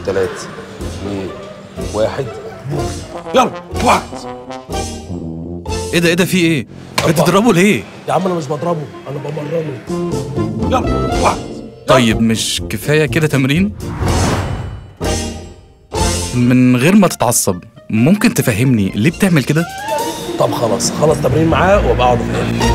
ثلاثة اثنين واحد يلا واحد ايه ده ايه ده في ايه بتضربه ليه يا عم انا مش بضربه انا بمرنه يلا واحد طيب مش كفايه كده تمرين من غير ما تتعصب ممكن تفهمني ليه بتعمل كده طب خلاص خلص تمرين معاه وابقى اقعد افهمك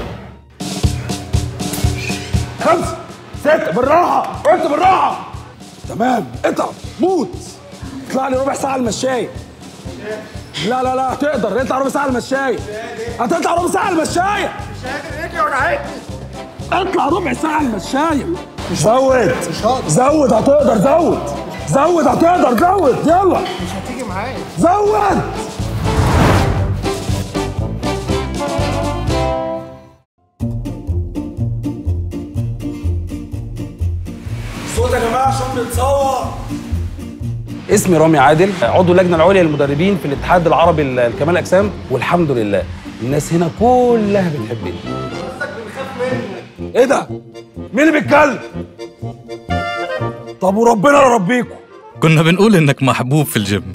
خمسة ستة بالراحة قلت بالراحة تمام اتعب موت اطلع لي ربع ساعة المشاية لا لا لا هتقدر اطلع ربع ساعة المشاية هتطلع ربع ساعة المشاية اطلع ربع ساعة المشاية زود زود هتقدر زود زود هتقدر زود يلا مش هتيجي معايا زود صوت يا جماعه عشان بنتصور اسمي رامي عادل عضو اللجنه العليا للمدربين في الاتحاد العربي لكمال الاجسام والحمد لله الناس هنا كلها بتحبني ايه ده مين اللي بيتكلم طب وربنا يربيكم كنا بنقول انك محبوب في الجيم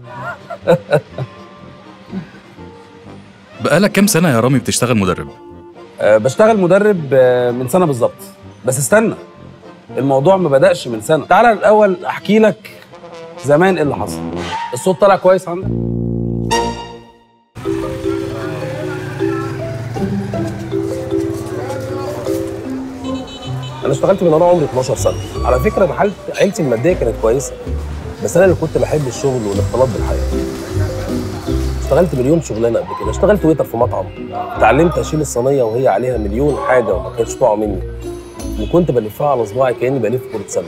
بقالك كام سنه يا رامي بتشتغل مدرب أه بشتغل مدرب أه من سنه بالظبط بس استنى الموضوع ما بدأش من سنه تعالى الاول احكي لك زمان ايه اللي حصل الصوت طلع كويس عندك انا اشتغلت من وانا عمري 12 سنه على فكره انا حالتي عيلتي الماديه كانت كويسه بس انا اللي كنت بحب الشغل والاختلاط بالحياه اشتغلت مليون شغلانه قبل كده اشتغلت ويتر في مطعم اتعلمت اشيل الصينيه وهي عليها مليون حاجه وما كانتش تقع مني وكنت بلفها على صباعي كاني بلف كره سله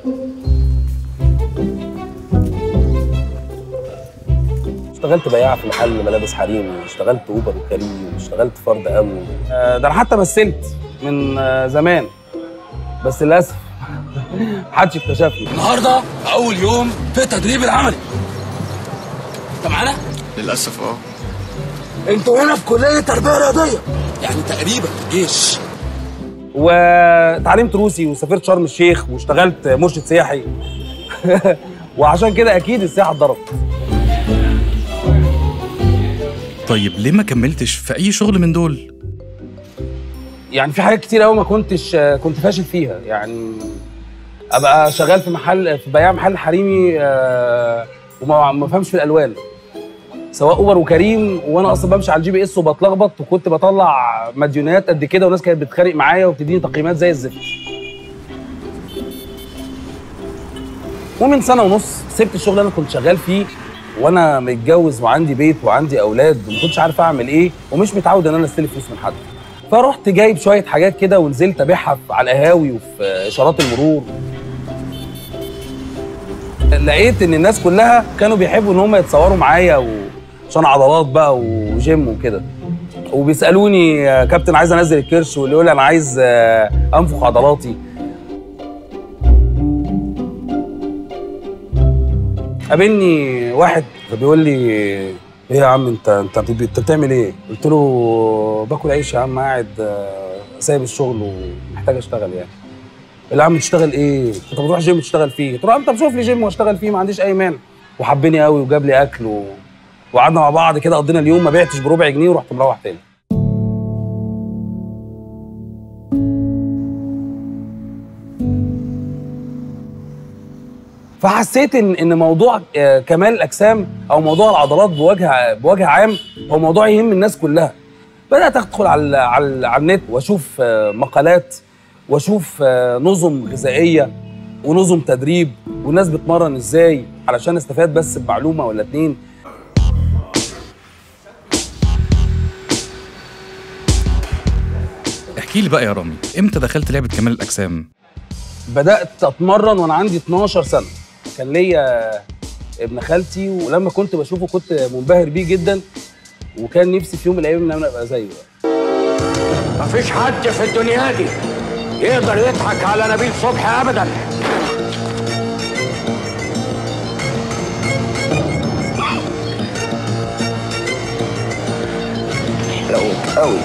اشتغلت بياع في محل ملابس حريمي اشتغلت اوبر وكريم اشتغلت فرد امن آه، ده انا حتى مثلت من آه، زمان بس للاسف محدش اكتشفني النهارده اول يوم في التدريب العملي انت معانا للاسف اه انتوا هنا في كليه تربيه رياضيه يعني تقريبا في الجيش وتعلمت روسي وسافرت شرم الشيخ واشتغلت مرشد سياحي وعشان كده اكيد السياحه اتضربت طيب ليه ما كملتش في اي شغل من دول يعني في حاجات كتير قوي ما كنتش كنت فاشل فيها يعني ابقى شغال في محل في بياع محل حريمي آه، وما ما بفهمش في الالوان سواء اوبر وكريم وانا اصلا بمشي على الجي بي اس وبتلخبط وكنت بطلع مديونات قد كده وناس كانت بتتخانق معايا وبتديني تقييمات زي الزفت ومن سنه ونص سبت الشغل اللي انا كنت شغال فيه وانا متجوز وعندي بيت وعندي اولاد وما كنتش عارف اعمل ايه ومش متعود ان انا استلف فلوس من حد فرحت جايب شويه حاجات كده ونزلت ابيعها في- على القهاوي وفي اشارات المرور لقيت ان الناس كلها كانوا بيحبوا ان هم يتصوروا معايا وعشان عضلات بقى وجيم وكده وبيسالوني يا كابتن عايز انزل الكرش واللي يقول لي انا عايز آه، انفخ عضلاتي قابلني واحد فبيقول لي ايه يا عم انت انت بت- انت بتعمل ايه؟ قلت له باكل عيش يا عم قاعد آه، سايب الشغل ومحتاج اشتغل يعني. قال لي يا عم تشتغل ايه؟ انت بتروح جيم تشتغل فيه؟ قلت له يا عم طب شوف لي جيم واشتغل فيه ما عنديش اي مانع. وحبني قوي وجاب لي اكل و... وقعدنا مع بعض كده قضينا اليوم ما بعتش بربع جنيه ورحت مروح تاني. فحسيت ان ان موضوع آه، كمال الاجسام او موضوع العضلات بوجه بوجه عام هو موضوع يهم الناس كلها بدات ادخل على على, على النت واشوف آه، مقالات واشوف آه، نظم غذائيه ونظم تدريب والناس بتمرن ازاي علشان استفاد بس بمعلومه ولا اتنين احكي لي بقى يا رامي امتى دخلت لعبه كمال الاجسام بدات اتمرن وانا عندي 12 سنه كان ليا ابن خالتي ولما كنت بشوفه كنت منبهر بيه جدا وكان نفسي في يوم من الايام ان انا ابقى زيه مفيش حد في الدنيا دي يقدر يضحك على نبيل صبحي ابدا قوي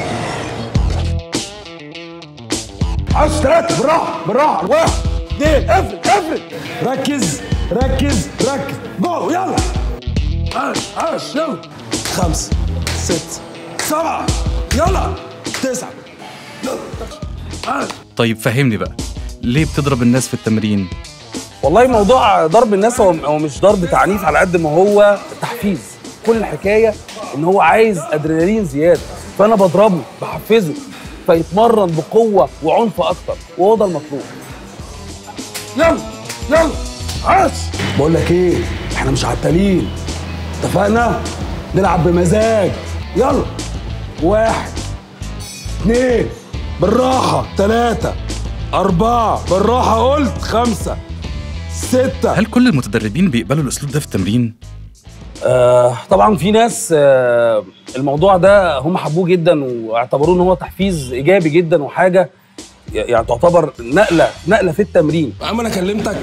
عايز ثلاثة بالراحة بالراحة واحد اثنين افرد افرد ركز ركز ركز جو يلا عاش عاش يلا خمسة ست سبعة يلا تسعة يلا عاش طيب فهمني بقى ليه بتضرب الناس في التمرين والله موضوع ضرب الناس هو هو مش ضرب تعنيف على قد ما هو تحفيز كل الحكايه ان هو عايز ادرينالين زياده فانا بضربه بحفزه فيتمرن بقوه وعنف اكتر وهو ده المطلوب يلا يلا عاش بقول لك ايه احنا مش عتالين اتفقنا نلعب بمزاج يلا واحد اثنين بالراحه ثلاثه أربعة بالراحة قلت خمسة ستة هل كل المتدربين بيقبلوا الاسلوب ده في التمرين آه طبعا في ناس آه الموضوع ده هم حبوه جدا واعتبروه ان هو تحفيز ايجابي جدا وحاجه ي- يعني تعتبر نقله نقله في التمرين يا عم انا كلمتك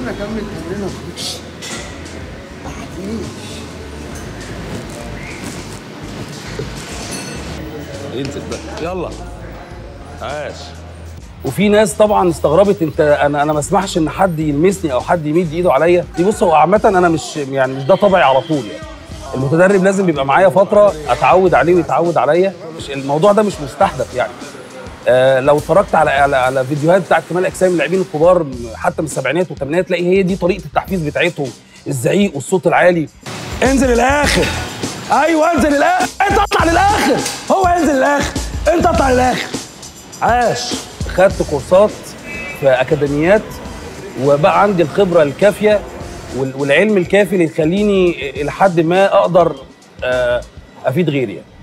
انزل بقى يلا عاش وفي ناس طبعا استغربت انت انا انا ما اسمحش ان حد يلمسني او حد يمد ايده عليا دي بص هو عامه انا مش يعني مش ده طبعي على طول يعني المتدرب لازم يبقى معايا فتره اتعود عليه ويتعود عليا مش الموضوع ده مش مستحدث يعني آه لو اتفرجت على على, على فيديوهات بتاعت كمال اجسام اللاعبين الكبار حتى من السبعينات والثمانينات تلاقي هي دي طريقه التحفيز بتاعتهم الزعيق والصوت العالي انزل الاخر ايوه انزل الاخر انت اطلع للاخر هو ينزل الاخر انت اطلع للاخر عاش خدت كورسات في اكاديميات وبقى عندي الخبره الكافيه وال- والعلم الكافي اللي يخليني الى حد ما اقدر آه، افيد غيري يعني.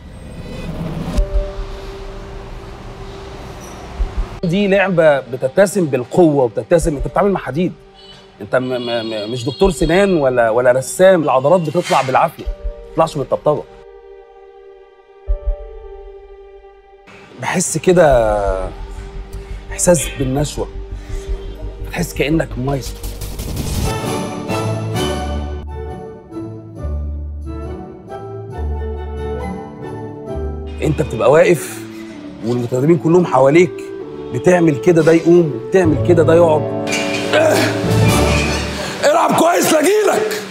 دي لعبه بتتسم بالقوه وبتتسم انت بتتعامل مع حديد انت م م م مش دكتور سنان ولا ولا رسام العضلات بتطلع بالعافيه ما بتطلعش بالطبطبه بحس كده احساس بالنشوه بتحس كانك مايسترو انت بتبقى واقف والمتدربين كلهم حواليك بتعمل كده ده يقوم بتعمل كده ده يقعد العب كويس لاجيلك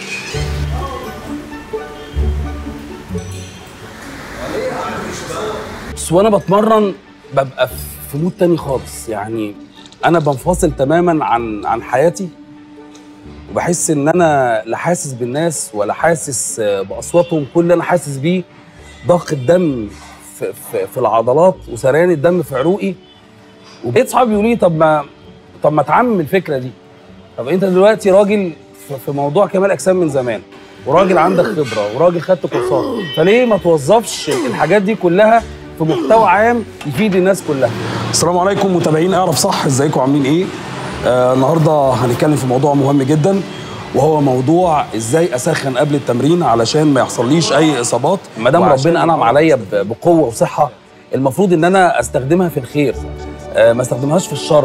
بس وانا بتمرن ببقى في مود تاني خالص يعني انا بنفصل تماما عن عن حياتي وبحس ان انا لا حاسس بالناس ولا حاسس باصواتهم كل اللي انا حاسس بيه ضخ الدم في, في, في العضلات وسريان الدم في عروقي وبقيت صحابي يقولوا لي طب ما طب ما تعمم الفكره دي طب انت دلوقتي راجل في- في موضوع كمال اجسام من زمان وراجل عندك خبره وراجل خدت كورسات فليه ما توظفش الحاجات دي كلها في محتوى عام يفيد الناس كلها السلام عليكم متابعين اعرف صح ازيكم عاملين ايه آه النهارده هنتكلم في موضوع مهم جدا وهو موضوع ازاي اسخن قبل التمرين علشان ما يحصليش اي اصابات ما دام ربنا انعم عليا ب- بقوه وصحه المفروض ان انا استخدمها في الخير آه ما استخدمهاش في الشر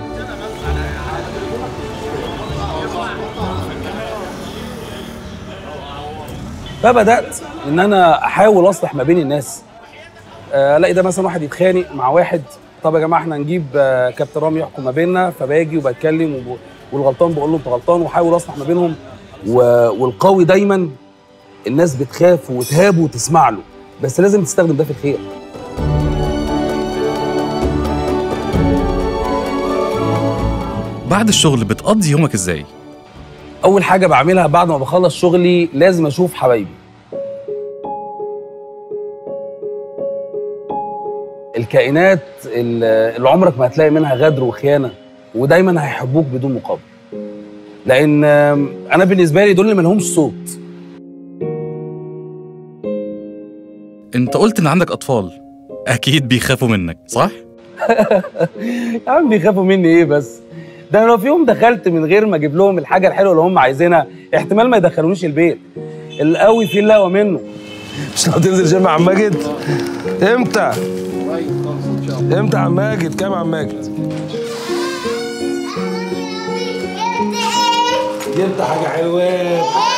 فبدات ان انا احاول اصلح ما بين الناس آه، الاقي ده مثلا واحد يتخانق مع واحد طب يا جماعه احنا نجيب آه، كابتن رامي يحكم ما بيننا فباجي وبتكلم وب... والغلطان بقول له انت غلطان واحاول اصلح ما بينهم و... والقوي دايما الناس بتخاف وتهاب وتسمع له بس لازم تستخدم ده في الخير بعد الشغل بتقضي يومك ازاي اول حاجه بعملها بعد ما بخلص شغلي لازم اشوف حبايبي الكائنات ال- اللي عمرك ما هتلاقي منها غدر وخيانه ودايما هيحبوك بدون مقابل لان آم، انا بالنسبه لي دول اللي ملهمش صوت انت قلت ان عندك اطفال اكيد بيخافوا منك صح يا عم بيخافوا مني ايه بس ده انا لو في يوم دخلت من غير ما اجيب لهم الحاجه الحلوه اللي هم عايزينها احتمال ما يدخلونيش البيت القوي فيه اللقوه منه مش لو تنزل جيم يا عم ماجد امتى امتى يا عم ماجد كام يا عم ماجد جبت حاجه حلوه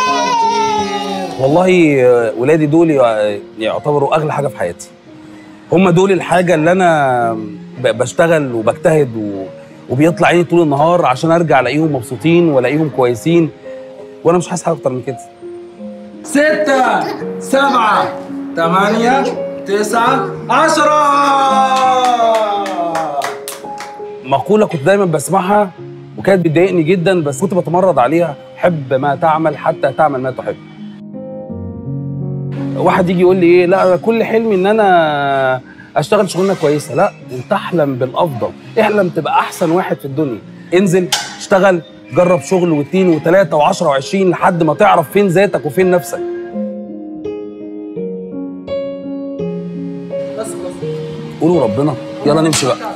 والله آه، ولادي دول يع- يعتبروا اغلى حاجه في حياتي هم دول الحاجه اللي انا ب- بشتغل وبجتهد و... وبيطلع عيني طول النهار عشان ارجع الاقيهم مبسوطين والاقيهم كويسين وانا مش حاسس حاجه اكتر من كده ستة سبعة ثمانية تسعة عشرة مقولة كنت دايما بسمعها وكانت بتضايقني جدا بس كنت بتمرد عليها حب ما تعمل حتى تعمل ما تحب واحد يجي يقول لي ايه لا أنا كل حلمي ان انا اشتغل شغلانه كويسه لا انت احلم بالافضل احلم تبقى احسن واحد في الدنيا انزل اشتغل جرب شغل واثنين وثلاثه وعشرة وعشرين لحد ما تعرف فين ذاتك وفين نفسك قولوا ربنا يلا نمشي بقى